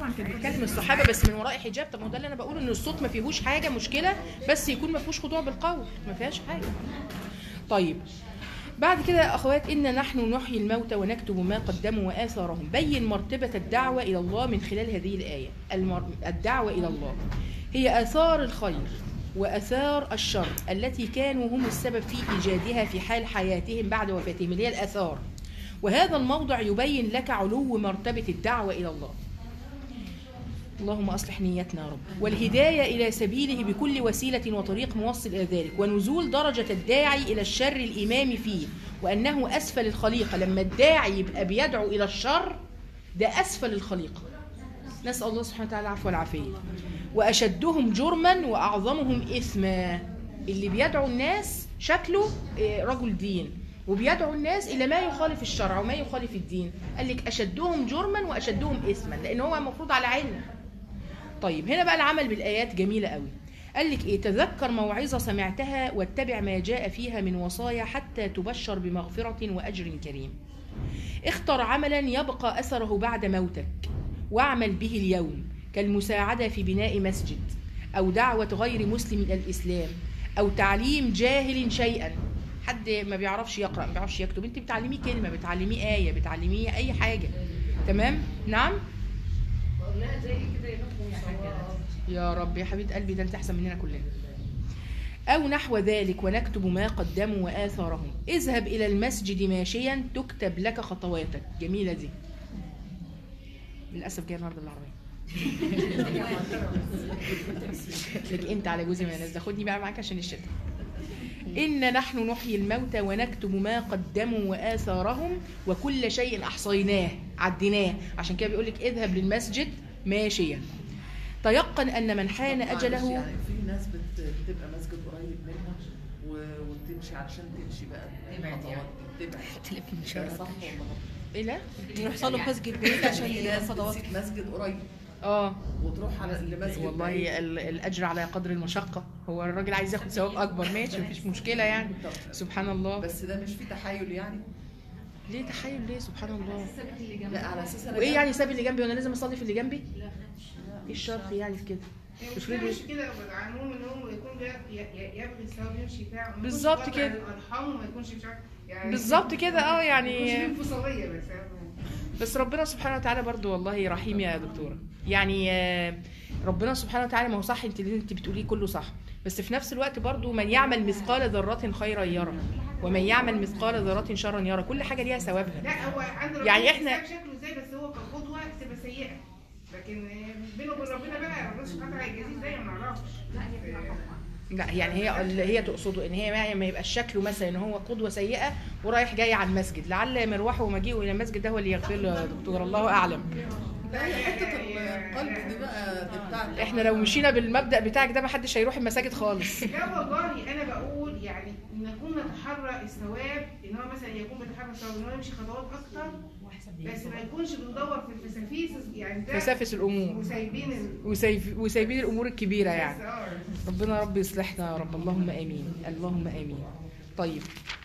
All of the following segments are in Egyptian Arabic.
طبعا كانت بتكلم الصحابه بس من وراء حجاب طب ما هو ده اللي انا بقوله ان الصوت ما فيهوش حاجه مشكله بس يكون ما فيهوش خضوع بالقول ما فيهاش حاجه طيب بعد كده يا اخوات ان نحن نحيي الموتى ونكتب ما قدموا واثارهم بين مرتبه الدعوه الى الله من خلال هذه الايه المر... الدعوه الى الله هي اثار الخير واثار الشر التي كانوا هم السبب في ايجادها في حال حياتهم بعد وفاتهم اللي هي الاثار وهذا الموضع يبين لك علو مرتبه الدعوه الى الله اللهم اصلح نيتنا يا رب والهدايه الى سبيله بكل وسيله وطريق موصل الى ذلك ونزول درجه الداعي الى الشر الامام فيه وانه اسفل الخليقه لما الداعي يبقى بيدعو الى الشر ده اسفل الخليقه نسال الله سبحانه وتعالى العفو والعافيه واشدهم جرما واعظمهم اثما اللي بيدعو الناس شكله إيه، رجل دين وبيدعو الناس الى ما يخالف الشرع وما يخالف الدين قال لك اشدهم جرما واشدهم اثما لان هو المفروض على علم طيب هنا بقى العمل بالايات جميله قوي قال لك ايه تذكر موعظه سمعتها واتبع ما جاء فيها من وصايا حتى تبشر بمغفره واجر كريم اختر عملا يبقى اثره بعد موتك واعمل به اليوم كالمساعده في بناء مسجد او دعوه غير مسلم الى الاسلام او تعليم جاهل شيئا حد ما بيعرفش يقرا ما بيعرفش يكتب انت بتعلميه كلمه بتعلميه ايه بتعلميه اي حاجه تمام نعم قلناها زي كده يا حاجه يا رب يا حبيبه قلبي ده انت احسن مننا كلنا أو نحو ذلك ونكتب ما قدموا وآثارهم اذهب إلى المسجد ماشيا تكتب لك خطواتك جميلة دي للأسف جاي النهارده بالعربية لك أنت على جزء من الناس ده خدني بقى معاك عشان الشتاء إن نحن نحيي الموتى ونكتب ما قدموا وآثارهم وكل شيء أحصيناه عديناه عشان كده بيقول لك اذهب للمسجد ماشيا تيقن أن من حان معلش أجله يعني في ناس بت- بتبقى مسجد قريب منها و- وتمشي علشان تمشي بقى تبعد الخطوات يعني. دي، تبعد تلف من ده شر صح ولا غلط؟ إيه لا؟ يحصل له مسجد بعيد عشان في ناس الخطوات بتسيب مسجد قريب اه وتروح على لمسجد والله بعيد. ال- الاجر على قدر المشقه هو الراجل عايز ياخد ثواب اكبر ماشي مفيش مشكله يعني طب سبحان الله بس ده مش في تحايل يعني ليه تحايل ليه سبحان الله لا على اساس أنا وايه جنب- يعني ساب اللي جنبي وانا لازم اصلي في اللي جنبي ايه الشرط يعني في كده المشكلة مش كده بالعموم ان هو يكون بي- ي- ي- يبغي الثواب يمشي بتاعه ما يكونش بالظبط قاطع كده. الارحام وما يكونش مش عارف يعني بالظبط كده اه ما يكونش يعني فيه انفصاليه بس بس ربنا سبحانه وتعالى برضو والله رحيم يا دكتوره يعني آه، ربنا سبحانه وتعالى ما هو صح انت اللي انت بتقوليه كله صح بس في نفس الوقت برضو من يعمل مثقال ذره خيرا يرى ومن يعمل مثقال ذره شرا يرى كل حاجه ليها ثوابها لا هو عند يعني ربنا إحنا- الحساب شكله ازاي بس هو كقدوه تبقى سيئه لكن بينه وبين ربنا بقى ربنا سبحانه وتعالى هيجازيه ازاي ما نعرفش لا يعني هي اللي هي تقصده ان هي ما- ما يبقى شكله مثلا ان هو قدوه سيئه ورايح جاي على المسجد لعل مروحه ومجيئه الى المسجد ده هو اللي يغفر له يا دكتور الله اعلم لا هي حته القلب دي بقى دي بتاعت احنا لو مشينا بالمبدا بتاعك ده ما حدش هيروح المساجد خالص لا والله انا بقول يعني نكون نتحرى الثواب ان هو مثلا يكون بيتحرى الثواب ان هو يمشي خطوات اكتر بس ما يكونش بندور في الفسافيس يعني ده فسافس الامور وسايبين ال- وسايب وسايبين الامور الكبيره بس يعني اه ربنا رب يصلحنا يا رب اللهم امين اللهم امين طيب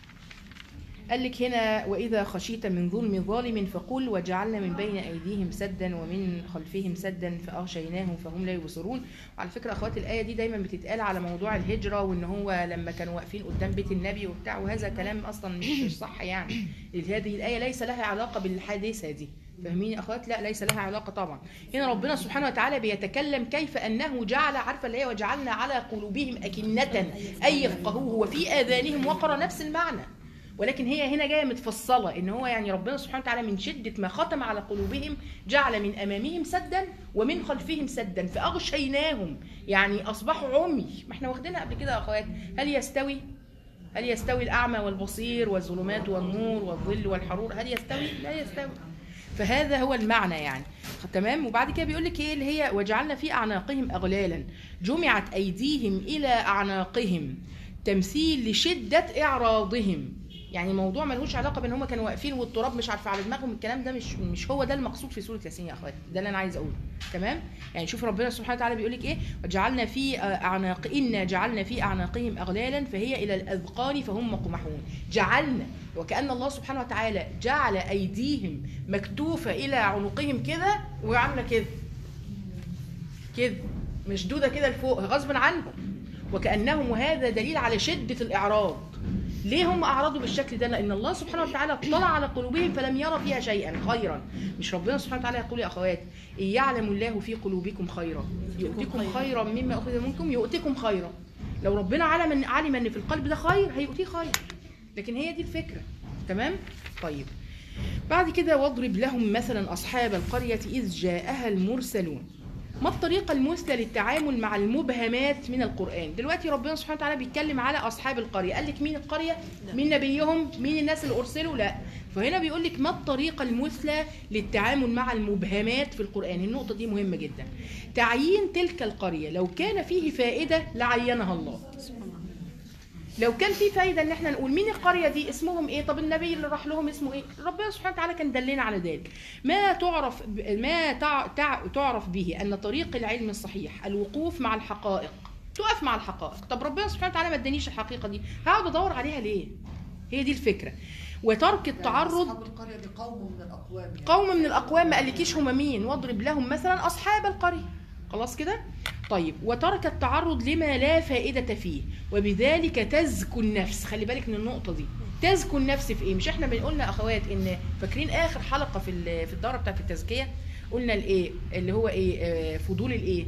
قال لك هنا واذا خشيت من ظلم ظالم فقل وجعلنا من بين ايديهم سدا ومن خلفهم سدا فاغشيناهم فهم لا يبصرون وعلى فكره اخوات الايه دي دايما بتتقال على موضوع الهجره وان هو لما كانوا واقفين قدام بيت النبي وبتاع وهذا كلام اصلا مش مش صح يعني هذه الايه ليس لها علاقه بالحادثه دي فاهمين يا اخوات لا ليس لها علاقه طبعا هنا ربنا سبحانه وتعالى بيتكلم كيف انه جعل عارفه اللي هي وجعلنا على قلوبهم اكنه ان يفقهوه وفي اذانهم وقر نفس المعنى ولكن هي هنا جايه متفصله ان هو يعني ربنا سبحانه وتعالى من شده ما ختم على قلوبهم جعل من امامهم سدا ومن خلفهم سدا فاغشيناهم يعني اصبحوا عمي ما احنا واخدينها قبل كده يا اخوات هل يستوي هل يستوي الاعمى والبصير والظلمات والنور والظل والحرور هل يستوي لا يستوي فهذا هو المعنى يعني تمام وبعد كده بيقول لك ايه اللي هي وجعلنا في اعناقهم اغلالا جمعت ايديهم الى اعناقهم تمثيل لشده اعراضهم يعني موضوع ملوش علاقه بان هم كانوا واقفين والتراب مش عارفه على دماغهم الكلام ده مش مش هو ده المقصود في سوره ياسين يا اخواتي ده اللي انا عايز اقوله تمام يعني شوف ربنا سبحانه وتعالى بيقول لك ايه وجعلنا في اعناق انا جعلنا في اعناقهم اغلالا فهي الى الاذقان فهم مقمحون جعلنا وكان الله سبحانه وتعالى جعل ايديهم مكتوفه الى عنقهم كده وعامله كده كده مشدوده كده لفوق غصب عنهم وكانهم وهذا دليل على شده الاعراض ليه هم اعرضوا بالشكل ده لان الله سبحانه وتعالى اطلع على قلوبهم فلم يرى فيها شيئا خيرا مش ربنا سبحانه وتعالى يقول يا اخوات ان يعلم الله في قلوبكم خيرا يؤتكم خيرا مما اخذ منكم يؤتكم خيرا لو ربنا علم ان علم ان في القلب ده خير هيؤتيه خير لكن هي دي الفكره تمام طيب بعد كده واضرب لهم مثلا اصحاب القريه اذ جاءها المرسلون ما الطريقة المثلى للتعامل مع المبهمات من القرآن؟ دلوقتي ربنا سبحانه وتعالى بيتكلم على أصحاب القرية، قال لك مين القرية؟ مين نبيهم؟ مين الناس اللي أرسلوا؟ لا، فهنا بيقول لك ما الطريقة المثلى للتعامل مع المبهمات في القرآن؟ النقطة دي مهمة جدا. تعيين تلك القرية لو كان فيه فائدة لعينها الله. لو كان في فايده ان احنا نقول مين القريه دي اسمهم ايه طب النبي اللي راح لهم اسمه ايه ربنا سبحانه وتعالى كان دلنا على ذلك ما تعرف ما تع... تع... تعرف به ان طريق العلم الصحيح الوقوف مع الحقائق تقف مع الحقائق طب ربنا سبحانه وتعالى ما ادانيش الحقيقه دي هقعد ادور عليها ليه هي دي الفكره وترك التعرض أصحاب القرية دي قوم من الأقوام يعني. قوم من الاقوام ما قالكيش هم مين واضرب لهم مثلا اصحاب القريه خلاص كده طيب وترك التعرض لما لا فائده فيه وبذلك تزكو النفس خلي بالك من النقطه دي تزكو النفس في ايه مش احنا بنقولنا اخوات ان فاكرين اخر حلقه في ال- في الدوره بتاعت التزكيه قلنا الايه اللي هو ايه آه، فضول الايه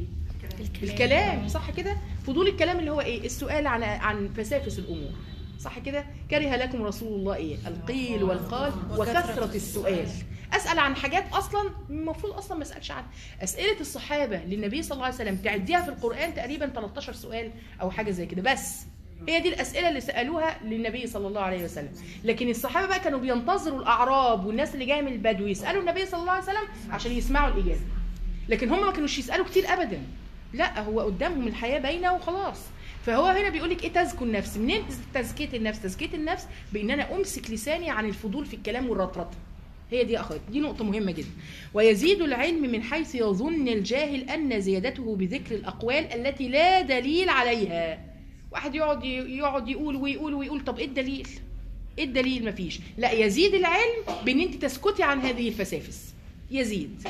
الكلام صح كده فضول الكلام اللي هو ايه السؤال عن عن فسافس الامور صح كده كره لكم رسول الله ايه القيل والقال وكثره السؤال اسال عن حاجات اصلا المفروض اصلا ما اسالش عنها اسئله الصحابه للنبي صلى الله عليه وسلم تعديها في القران تقريبا 13 سؤال او حاجه زي كده بس هي دي الاسئله اللي سالوها للنبي صلى الله عليه وسلم لكن الصحابه بقى كانوا بينتظروا الاعراب والناس اللي جايه من البدو يسالوا النبي صلى الله عليه وسلم عشان يسمعوا الاجابه لكن هم ما كانوش يسالوا كتير ابدا لا هو قدامهم الحياه باينه وخلاص فهو هنا بيقول لك ايه تزكو النفس منين تزكيه النفس تزكيه النفس بان انا امسك لساني عن الفضول في الكلام والرطرطه هي دي يا اخوات دي نقطه مهمه جدا ويزيد العلم من حيث يظن الجاهل ان زيادته بذكر الاقوال التي لا دليل عليها واحد يقعد يقعد يقول ويقول ويقول طب ايه الدليل ايه الدليل مفيش لا يزيد العلم بان انت تسكتي عن هذه الفسافس يزيد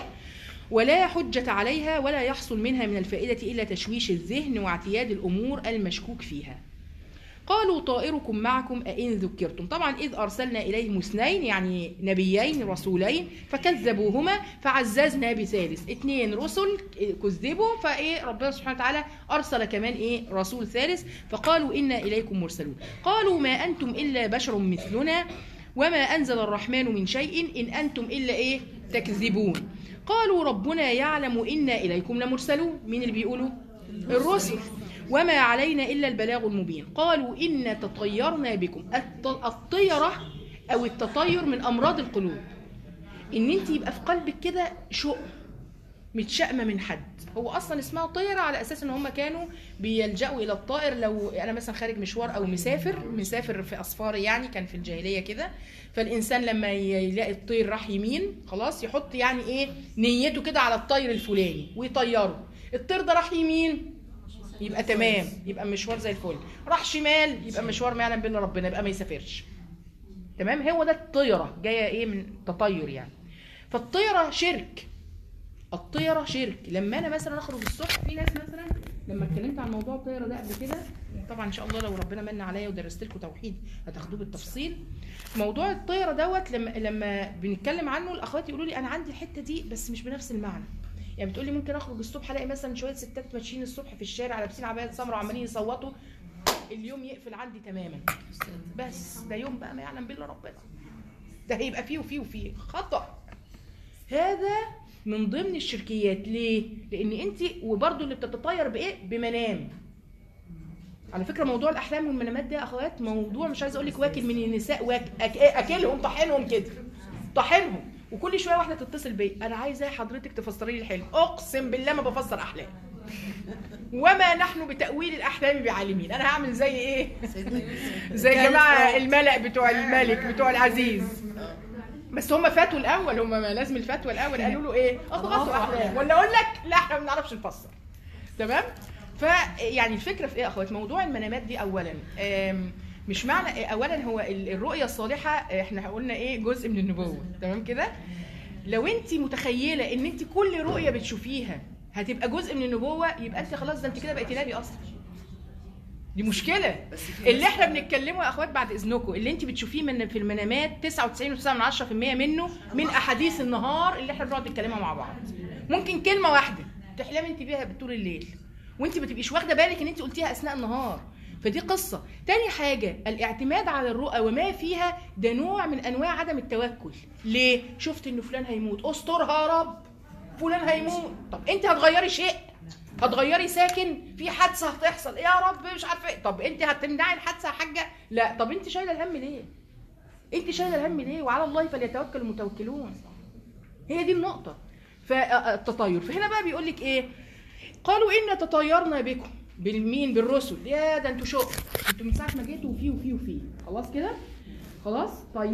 ولا حجة عليها ولا يحصل منها من الفائدة إلا تشويش الذهن واعتياد الأمور المشكوك فيها قالوا طائركم معكم أئن ذكرتم طبعا إذ أرسلنا إليهم اثنين يعني نبيين رسولين فكذبوهما فعززنا بثالث اثنين رسل كذبوا فإيه ربنا سبحانه وتعالى أرسل كمان إيه رسول ثالث فقالوا إنا إليكم مرسلون قالوا ما أنتم إلا بشر مثلنا وما أنزل الرحمن من شيء إن أنتم إلا إيه تكذبون قالوا ربنا يعلم إنا إليكم لمرسلون مين اللي بيقولوا الرسل وما علينا إلا البلاغ المبين قالوا إنا تطيرنا بكم الت- الطيرة أو التطير من أمراض القلوب إن أنت يبقى في قلبك كده شوق متشائمه من حد هو اصلا اسمها طيره على اساس ان هم كانوا بيلجأوا الى الطائر لو انا مثلا خارج مشوار او مسافر مسافر في اسفار يعني كان في الجاهليه كده فالانسان لما ي- يلاقي الطير راح يمين خلاص يحط يعني ايه نيته كده على الطير الفلاني ويطيره الطير ده راح يمين يبقى تمام يبقى مشوار زي الفل راح شمال يبقى مشوار ما يعلم بالله ربنا يبقى ما يسافرش تمام هو ده الطيره جايه ايه من تطير يعني فالطيره شرك الطيره شرك لما انا مثلا اخرج الصبح في ناس مثلا لما اتكلمت عن موضوع الطيره ده قبل كده طبعا ان شاء الله لو ربنا من عليا ودرست لكم توحيد هتاخدوه بالتفصيل موضوع الطيره دوت لما لما بنتكلم عنه الاخوات يقولوا لي انا عندي الحته دي بس مش بنفس المعنى يعني بتقولي ممكن اخرج الصبح الاقي مثلا شويه ستات ماشيين الصبح في الشارع لابسين عبايات سمراء وعمالين يصوتوا اليوم يقفل عندي تماما بس ده يوم بقى ما يعلم بالله ربنا ده هيبقى فيه وفيه وفيه خطأ هذا من ضمن الشركيات ليه؟ لان انت وبرده اللي بتتطير بايه؟ بمنام على فكره موضوع الاحلام والمنامات ده يا اخوات موضوع مش عايزه اقول لك واكل من النساء واك أك... اكلهم طحنهم كده طحنهم وكل شويه واحده تتصل بيا انا عايزه حضرتك تفسري لي الحلم اقسم بالله ما بفسر احلام وما نحن بتاويل الاحلام بعالمين انا هعمل زي ايه سيدنا يوسف زي جماعه الملأ بتوع الملك بتوع العزيز بس هم فاتوا الاول هم ما لازم الفتوى الاول قالوا له ايه اضغطوا احلام ولا اقول لك لا احنا ما بنعرفش نفسر تمام فيعني الفكره في ايه يا اخوات موضوع المنامات دي اولا آم، مش معنى اولا هو ال- الرؤيه الصالحه احنا قلنا ايه جزء من النبوه تمام كده لو انت متخيله ان انت كل رؤيه بتشوفيها هتبقى جزء من النبوه يبقى انت خلاص ده انت كده بقيتي نبي اصلا دي مشكله بس في اللي ناس احنا فعلاً- بنتكلمه يا اخوات بعد اذنكم اللي انت بتشوفيه من في المنامات 99.9% منه من احاديث النهار اللي احنا بنقعد نتكلمها مع بعض ممكن كلمه واحده تحلمي انت بيها طول الليل وانت ما تبقيش واخده بالك ان انت قلتيها اثناء النهار فدي قصه تاني حاجه الاعتماد على الرؤى وما فيها ده نوع من انواع عدم التوكل ليه شفت ان فلان هيموت استرها يا رب فلان هيموت طب انت هتغيري شيء هتغيري ساكن في حادثه هتحصل يا رب مش عارفه ايه طب انت هتمنعي الحادثه يا حاجه لا طب انت شايله الهم ليه انت شايله الهم ليه وعلى الله فليتوكل المتوكلون هي دي النقطه فالتطير فهنا بقى بيقول لك ايه قالوا ان تطيرنا بكم بالمين بالرسل يا ده انتوا شق انتوا من ساعه ما جيتوا وفي وفي وفي خلاص كده خلاص طيب